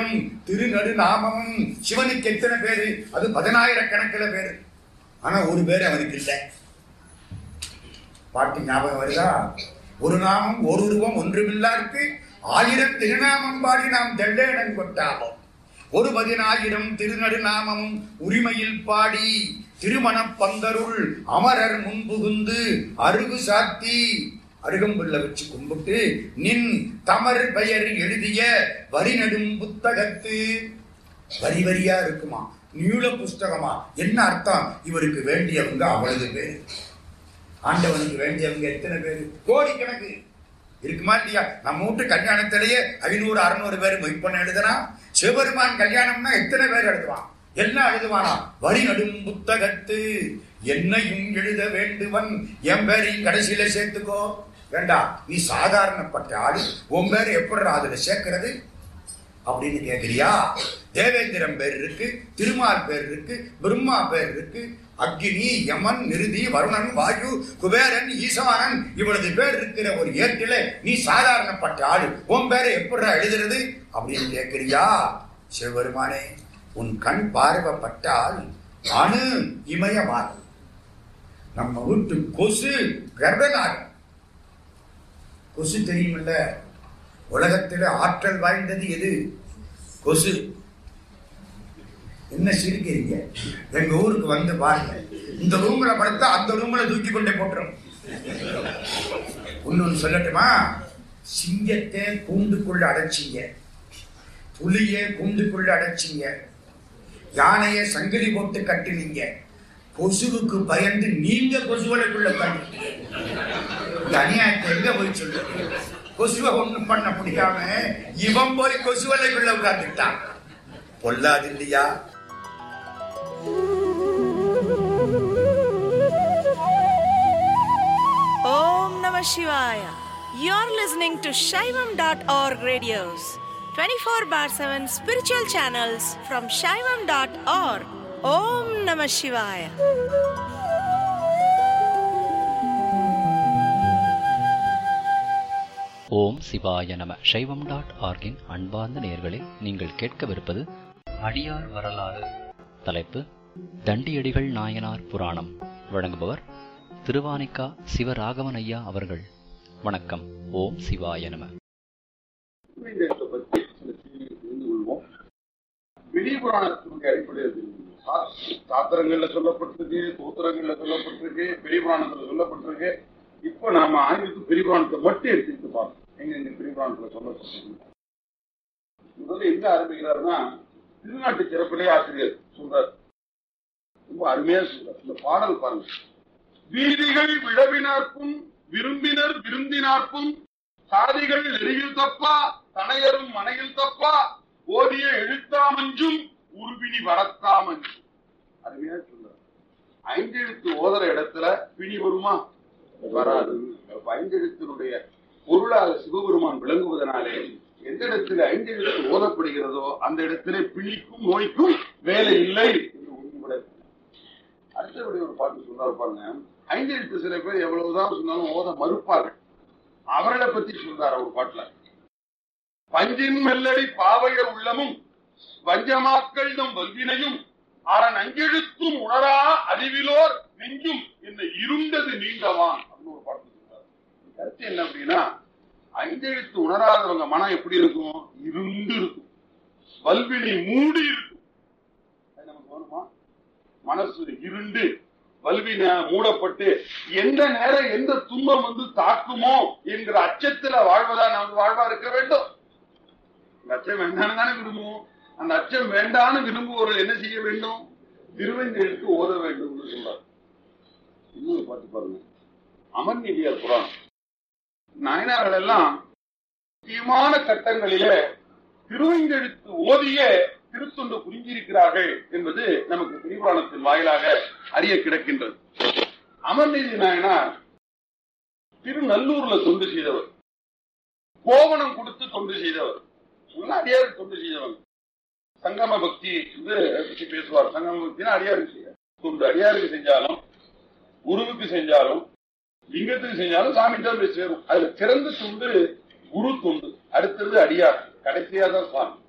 ஆயிரம் திருநடு நாமமும் சிவனுக்கு எத்தனை பேரு அது பதினாயிரக்கணக்கில் பேரு ஆனா ஒரு பேர் அவனுக்கு இல்லை பாட்டு ஞாபகம் வருதா ஒரு நாமம் ஒரு உருவம் ஒன்றுமில்லாருக்கு ஆயிரம் திருநாமம் பாடி நாம் தெள்ளேடம் கொட்டாவோம் ஒரு பதினாயிரம் திருநடுநாமமும் உரிமையில் பாடி திருமணப் பந்தருள் அமரர் முன்புகுந்து அருகு சாத்தி அருகம்புல்ல வச்சு கும்பிட்டு நின் தமர் பெயர் எழுதிய வரி நடும் புத்தகத்து வரி வரியா இருக்குமா நீள புஸ்தகமா என்ன அர்த்தம் இவருக்கு வேண்டியவங்க அவ்வளவு பேர் ஆண்டவனுக்கு வேண்டியவங்க எத்தனை பேர் கோடிக்கணக்கு இருக்குமா இல்லையா நம்ம வீட்டு கல்யாணத்திலேயே ஐநூறு அறுநூறு பேர் மொய்ப்பண்ண எழுதுனா சிவபெருமான் கல்யாணம்னா எத்தனை பேர் எழுதுவான் எல்லாம் எழுதுவானா வரி நடும் புத்தகத்து என்னையும் எழுத வேண்டுவன் என் பேரையும் கடைசியில சேர்த்துக்கோ வேண்டாம் நீ சாதாரணப்பட்ட ஆளு உன் பேரை எப்படி அதுல சேர்க்கிறது அப்படின்னு கேக்குறியா தேவேந்திரன் பேர் இருக்கு திருமால் பேர் இருக்கு பிரம்மா பேர் இருக்கு அக்னி யமன் நிருதி வருணன் வாயு குபேரன் ஈசானன் இவ்வளவு பேர் இருக்கிற ஒரு ஏட்டில நீ சாதாரணப்பட்ட ஆளு உன் பேரை எப்படி எழுதுறது அப்படின்னு கேக்குறியா சிவபெருமானே உன் கண் பார்வைப்பட்டால் அணு இமயமாகும் நம்ம வீட்டு கொசு கர்ப்பனாகும் கொசு தெரியுமில்ல உலகத்தில் ஆற்றல் வாய்ந்தது எது கொசு என்ன சிரிக்கிறீங்க எங்க ஊருக்கு வந்து பாருங்க இந்த ரூம்ல படுத்தா அந்த ரூம்ல தூக்கி கொண்டே போட்டுரும் இன்னொன்னு சொல்லட்டுமா சிங்கத்தை கூண்டுக்குள்ள அடைச்சிங்க புலியை கூண்டுக்குள்ள அடைச்சிங்க யானையை சங்கிலி போட்டு கட்டினீங்க கொசுவுக்கு பயந்து நீங்க கொசுவலைக்குள்ள கட்டிட்டீங்க இந்த அநியாயத்தை எங்க போய் சொல்லுங்க கொசுவை ஒண்ணும் பண்ண முடியாம இவன் போய் கொசுவலைக்குள்ள உட்கார்ந்துட்டான் பொல்லாது இல்லையா Om Namah Shivaya. You're listening to Shaivam.org radios, 24 bar 7 spiritual channels from Shaivam.org. Om Namah Shivaya. ஓம் சிவாய நம சைவம் டாட் ஆர்கின் அன்பார்ந்த நேயர்களே நீங்கள் கேட்கவிருப்பது அடியார் வரலாறு தலைப்பு தண்டியடிகள் நாயனார் புராணம் வழங்குபவர் திருவானைக்கா சிவராகவன் ஐயா அவர்கள் வணக்கம் ஓம் சிவாய நம புரிந்தத்தை பற்றி சில செய்திகள் தெரிந்து கொள்வோம் வெளி புராணத்தினுடைய அடிப்படையில் தெரிந்து கொள்வோம். சா- சாத்திரங்கள்ல சொல்லப்பட்டிருக்கு சூத்திரங்கள்ல சொல்லப்பட்டிருக்கு பெரிய புராணத்துல சொல்லப்பட்டிருக்கு இப்ப நாம ஆங்கிலத்து பெரிய புராணத்தை மட்டும் எடுத்துக்கிட்டு பார்ப்போம் எங்க எங்க பெரிய புராணத்துல சொல்லப்பட்டிருக்கு முதல்ல எங்க ஆரம்பிக்கிறாருன்னா திருநாட்டு சிறப்பிலே ஆசிரியர் சொல்றார் ரொம்ப அருமையா சொல்றார் இந்த பாடல் பாருங்க வீதிகள் விழவினார்க்கும் விரும்பினர் விருந்தினார்க்கும் சாதிகள் நெறியில் தப்பா தனையரும் மனையில் தப்பா ஓதிய எழுத்தாமஞ்சும் உருபினி வரத்தாமஞ்சும் அருமையா சொல்றார் ஐந்தெழுத்து ஓதுற இடத்துல பிணி வருமா வராது அப்ப ஐந்தெழுத்தினுடைய பொருளாக சிவபெருமான் விளங்குவதனாலே எந்த இடத்துல ஐந்தெழுத்து ஓதப்படுகிறதோ அந்த இடத்திலே பிணிக்கும் நோய்க்கும் வேலை இல்லை என்று உறுதிபட அடுத்தபடி ஒரு பாட்டு சொன்னார் பாருங்க ஐந்தெழுத்து சில பேர் எவ்வளவுதான் சொன்னாலும் ஓத மறுப்பார்கள் அவர்களை பத்தி சொல்றார் அவர் பாட்டுல பஞ்சின் மெல்லடி பாவையர் உள்ளமும் வஞ்சமாக்கள் நம் வல்வினையும் அரண் அஞ்செழுத்தும் உணரா அறிவிலோர் நெஞ்சும் என்ன இருண்டது நீண்டவான் அப்படின்னு ஒரு பாட்டு சொல்றார் கருத்து என்ன அப்படின்னா ஐந்தெழுத்து உணராதவங்க மனம் எப்படி இருக்கும் இருண்டு இருக்கும் வல்வினை மூடி இருக்கும் அது நமக்கு வேணுமா மனசு இருண்டு வல்வின மூடப்பட்டு எந்த நேரம் எந்த துன்பம் வந்து தாக்குமோ என்கிற அச்சத்துல வாழ்வதா நமக்கு வாழ்வா இருக்க வேண்டும் இந்த அச்சம் வேண்டாம்னு தானே விரும்புவோம் அந்த அச்சம் வேண்டான்னு விரும்புவோர்கள் என்ன செய்ய வேண்டும் திருவெஞ்செழுத்து ஓத வேண்டும் என்று சொல்றார் இன்னொரு பாட்டு பாருங்க அமர்நீதியார் புராணம் நாயனார்கள் எல்லாம் முக்கியமான கட்டங்களிலே திருவெஞ்செழுத்து ஓதிய திருத்தொண்டு புரிஞ்சிருக்கிறார்கள் என்பது நமக்கு திரிபுராணத்தின் வாயிலாக அறிய கிடக்கின்றது அமர்நீதி நாயனார் திருநல்லூர்ல தொண்டு செய்தவர் கோவணம் கொடுத்து தொண்டு செய்தவர் எல்லாம் அடியாருக்கு தொண்டு செய்தவங்க சங்கம பக்தி வந்து பற்றி பேசுவார் சங்கம பக்தினா அடியாருக்கு செய்ய தொண்டு அடியாருக்கு செஞ்சாலும் குருவுக்கு செஞ்சாலும் லிங்கத்துக்கு செஞ்சாலும் சாமி தான் போய் சேரும் அதுல சிறந்த தொண்டு குரு தொண்டு அடுத்தது அடியார் கடைசியா தான் சுவாமி